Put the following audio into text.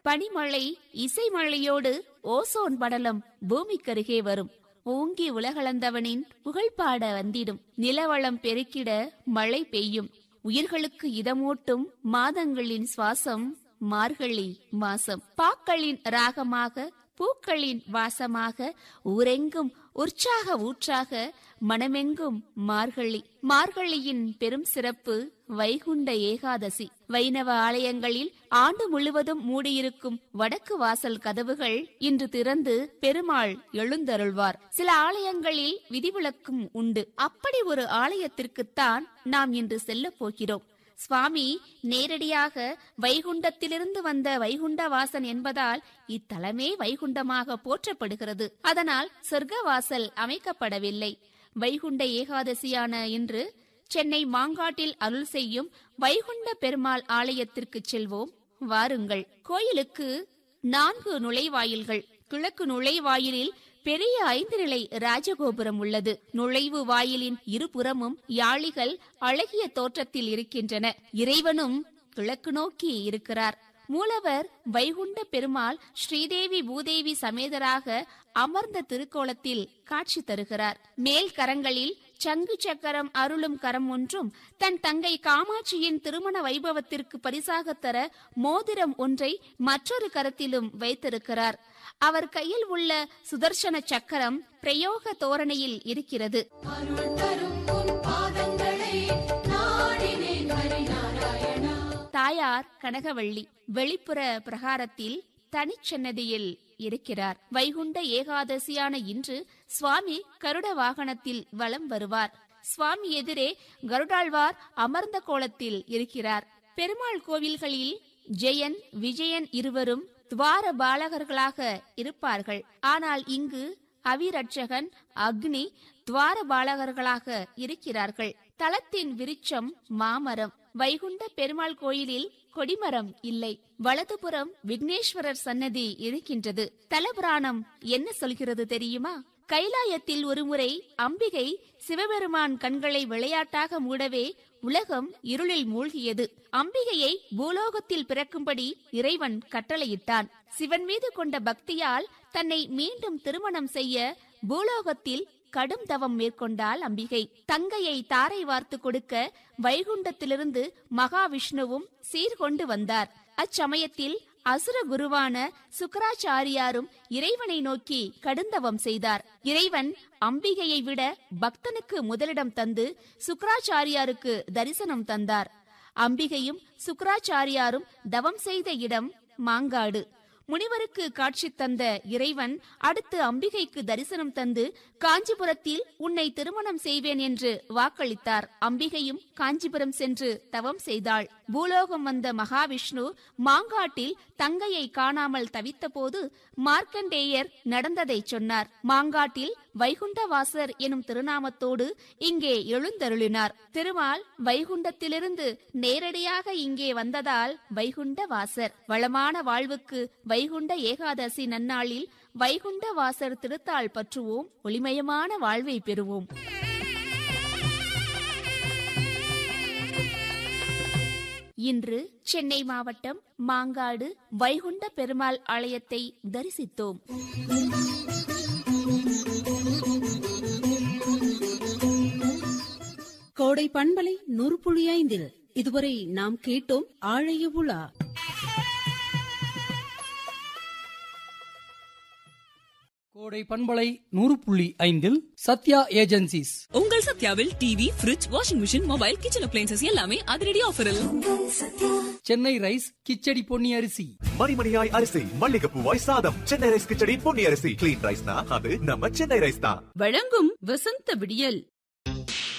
பனிமழை இசைமழையோடு ozone படலம் பூமிக்கருகே வரும் ஓங்கி உலகளந்தவனின் புகழ்பாட வந்திடும் நிலவளம் பெருக்கிட மழை பெய்யும் உயிர்களுக்கு இதமூட்டும் மாதங்களின் சுவாசம் மார்கழி மாசம் பாக்களின் ராகமாக பூக்களின் வாசமாக ஊரெங்கும் உற்சாக ஊற்றாக மனமெங்கும் மார்கழி மார்கழியின் பெரும் சிறப்பு வைகுண்ட ஏகாதசி வைணவ ஆலயங்களில் ஆண்டு முழுவதும் மூடியிருக்கும் வடக்கு வாசல் கதவுகள் இன்று திறந்து பெருமாள் எழுந்தருள்வார் சில ஆலயங்களில் விதிவிலக்கும் உண்டு அப்படி ஒரு ஆலயத்திற்குத்தான் நாம் இன்று செல்லப் போகிறோம் சுவாமி நேரடியாக வைகுண்டத்திலிருந்து வந்த வைகுண்டவாசன் என்பதால் இத்தலமே வைகுண்டமாக போற்றப்படுகிறது அதனால் சொர்க்கவாசல் அமைக்கப்படவில்லை வைகுண்ட ஏகாதசியான இன்று சென்னை மாங்காட்டில் அருள் செய்யும் வைகுண்ட பெருமாள் ஆலயத்திற்கு செல்வோம் வாருங்கள் கோயிலுக்கு நான்கு நுழைவாயில்கள் கிழக்கு நுழைவாயிலில் பெரிய ஐந்து நிலை ராஜகோபுரம் உள்ளது நுழைவு வாயிலின் இருபுறமும் யாளிகள் அழகிய தோற்றத்தில் இருக்கின்றன இறைவனும் கிழக்கு நோக்கி இருக்கிறார் மூலவர் வைகுண்ட பெருமாள் ஸ்ரீதேவி பூதேவி சமேதராக அமர்ந்த திருக்கோலத்தில் காட்சி தருகிறார் மேல் கரங்களில் சங்கு சக்கரம் அருளும் கரம் ஒன்றும் தன் தங்கை காமாட்சியின் திருமண வைபவத்திற்கு பரிசாக தர மோதிரம் ஒன்றை மற்றொரு கரத்திலும் வைத்திருக்கிறார் அவர் கையில் உள்ள சுதர்சன சக்கரம் பிரயோக தோரணையில் இருக்கிறது அருள் தரும் உன் பாதங்களை நாடினேன் ஹரிநாராயணா தாயார் கனகவள்ளி வெளிப்புற பிரகாரத்தில் தனிச்சன்னதியில் இருக்கிறார் வைகுண்ட ஏகாதசியான இன்று சுவாமி கருட வாகனத்தில் வலம் வருவார் சுவாமி எதிரே கருடாழ்வார் அமர்ந்த கோலத்தில் இருக்கிறார் பெருமாள் கோவில்களில் ஜெயன் விஜயன் இருவரும் துவார பாலகர்களாக இருப்பார்கள் ஆனால் இங்கு அவிரட்சகன் அக்னி துவார பாலகர்களாக இருக்கிறார்கள் தலத்தின் விருட்சம் மாமரம் வைகுண்ட பெருமாள் கோயிலில் கொடிமரம் இல்லை வலதுபுறம் விக்னேஸ்வரர் சன்னதி இருக்கின்றது தலபுராணம் என்ன சொல்கிறது தெரியுமா கைலாயத்தில் ஒருமுறை அம்பிகை சிவபெருமான் கண்களை விளையாட்டாக மூடவே உலகம் இருளில் மூழ்கியது அம்பிகையை பூலோகத்தில் பிறக்கும்படி இறைவன் கட்டளையிட்டான் சிவன் மீது கொண்ட பக்தியால் தன்னை மீண்டும் திருமணம் செய்ய பூலோகத்தில் கடும் தவம் மேற்கொண்டாள் அம்பிகை தங்கையை தாரை வார்த்து கொடுக்க வைகுண்டத்திலிருந்து மகாவிஷ்ணுவும் சீர்கொண்டு வந்தார் அச்சமயத்தில் அசுர குருவான சுக்கராச்சாரியாரும் இறைவனை நோக்கி கடுந்தவம் செய்தார் இறைவன் அம்பிகையை விட பக்தனுக்கு முதலிடம் தந்து சுக்கராச்சாரியாருக்கு தரிசனம் தந்தார் அம்பிகையும் சுக்கராச்சாரியாரும் தவம் செய்த இடம் மாங்காடு முனிவருக்கு காட்சி தந்த இறைவன் அடுத்து அம்பிகைக்கு தரிசனம் தந்து காஞ்சிபுரத்தில் உன்னை திருமணம் செய்வேன் என்று வாக்களித்தார் அம்பிகையும் காஞ்சிபுரம் சென்று தவம் செய்தாள் பூலோகம் வந்த மகாவிஷ்ணு மாங்காட்டில் தங்கையை காணாமல் தவித்தபோது மார்க்கண்டேயர் நடந்ததை சொன்னார் மாங்காட்டில் வைகுண்டவாசர் எனும் திருநாமத்தோடு இங்கே எழுந்தருளினார் திருமால் வைகுண்டத்திலிருந்து நேரடியாக இங்கே வந்ததால் வைகுண்டவாசர் வளமான வாழ்வுக்கு வைகுண்ட ஏகாதசி நன்னாளில் வைகுண்ட வாசர் திருத்தாள் பற்றுவோம் ஒளிமயமான வாழ்வை பெறுவோம் இன்று சென்னை மாவட்டம் மாங்காடு வைகுண்ட பெருமாள் ஆலயத்தை தரிசித்தோம் கோடை பண்பலை நூறு புள்ளி ஐந்தில் இதுவரை நாம் கேட்டோம் ஆழைய உலா கோடை பண்பலை நூறு புள்ளி ஐந்தில் சத்யா ஏஜென்சிஸ் உங்கள் சத்யாவில் TV fridge washing machine mobile kitchen appliances எல்லாமே அதிரடி ஆஃபரில் சென்னை ரைஸ் கிச்சடி பொன்னி அரிசி மணிமணியாய் அரிசி மல்லிகைப்பூவாய் சாதம் சென்னை ரைஸ் கிச்சடி பொன்னி அரிசி கிளீன் ரைஸ்னா அது நம்ம சென்னை ரைஸ் தான் வழங்கும் வசந்த விடியல்